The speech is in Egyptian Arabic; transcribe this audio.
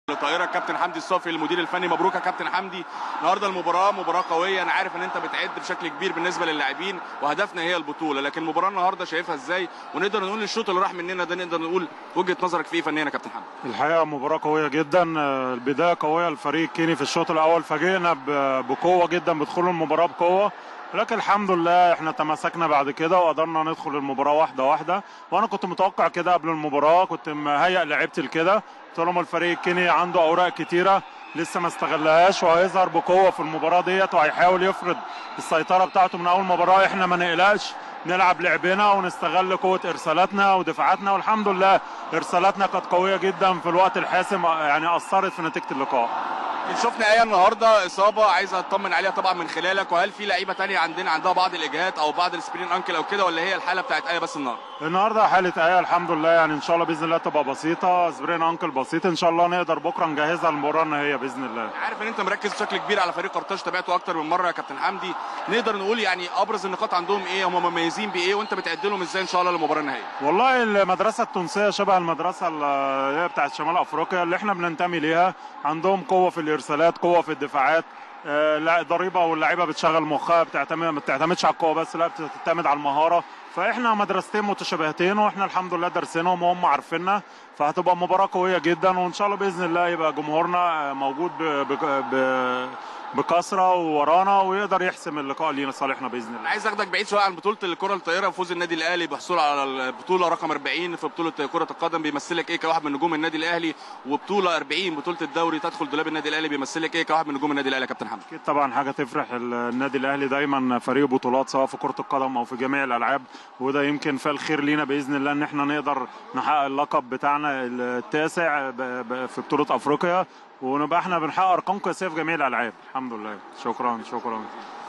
لطائره كابتن حمدي الصافي المدير الفني مبروك يا كابتن حمدي النهارده المباراه مباراه قويه انا عارف ان انت بتعد بشكل كبير بالنسبه للاعبين وهدفنا هي البطوله لكن المباراه النهارده شايفها ازاي ونقدر نقول الشوط اللي راح مننا ده نقدر نقول وجهه نظرك فيه فنيا يا كابتن حمدي الحقيقه مباراه قويه جدا آه، البدايه قويه الفريق الكيني في الشوط الاول فاجئنا ب- بقوه جدا بدخول المباراه بقوه لكن الحمد لله احنا تماسكنا بعد كده وقدرنا ندخل المباراه واحده واحده وانا كنت متوقع كده قبل المباراه كنت مهيئ لعيبتي لكده قلت لهم الفريق الكيني عنده اوراق كتيره لسه ما استغلهاش وهيظهر بقوه في المباراه ديت وهيحاول يفرض السيطره بتاعته من اول مباراه احنا ما نقلقش نلعب لعبنا ونستغل قوه ارسالاتنا ودفاعاتنا والحمد لله ارسالاتنا كانت قويه جدا في الوقت الحاسم يعني اثرت في نتيجه اللقاء شفنا ايه النهارده اصابه عايز اطمن عليها طبعا من خلالك وهل في لعيبه تانية عندنا عندها بعض الاجهاد او بعض السبرين انكل او كده ولا هي الحاله بتاعت ايه بس النهارده النهارده حاله ايه الحمد لله يعني ان شاء الله باذن الله تبقى بسيطه سبرين انكل بسيط ان شاء الله نقدر بكره نجهزها للمباراه النهائيه باذن الله عارف ان انت مركز بشكل كبير على فريق قرطاج تابعته اكتر من مره يا كابتن حمدي نقدر نقول يعني ابرز النقاط عندهم ايه هم مميزين بايه وانت بتعد لهم ازاي ان شاء الله للمباراه النهائيه والله المدرسة التونسية شبه المدرسة اللي هي بتاعت شمال أفريقيا اللي احنا بننتمي ليها عندهم قوة في الإرسالات قوة في الدفاعات آه، لا ضريبة واللعيبة بتشغل مخها بتعتمد ما بتعتمدش على القوة بس لا بتعتمد على المهارة فاحنا مدرستين متشابهتين واحنا الحمد لله دارسينهم وهم عارفيننا فهتبقى مباراة قوية جدا وان شاء الله بإذن الله يبقى جمهورنا آه، موجود ب... ب... ب... بكثرة وورانا ويقدر يحسم اللقاء لينا صالحنا بإذن الله انا عايز اخدك بعيد شويه عن بطوله الكره الطائره وفوز النادي الاهلي بحصول على البطوله رقم 40 في بطوله كره القدم بيمثلك ايه كواحد من نجوم النادي الاهلي وبطوله 40 بطوله الدوري تدخل دولاب النادي الاهلي بيمثلك ايه كواحد من نجوم النادي الاهلي يا كابتن حمدي اكيد طبعا حاجه تفرح النادي الاهلي دايما فريق بطولات سواء في كره القدم او في جميع الالعاب وده يمكن فيه الخير لينا باذن الله ان احنا نقدر نحقق اللقب بتاعنا التاسع ب- ب- في بطوله افريقيا ونبقى احنا بنحقق ارقام قياسيه في جميع الالعاب الحمد لله شكرا شكرا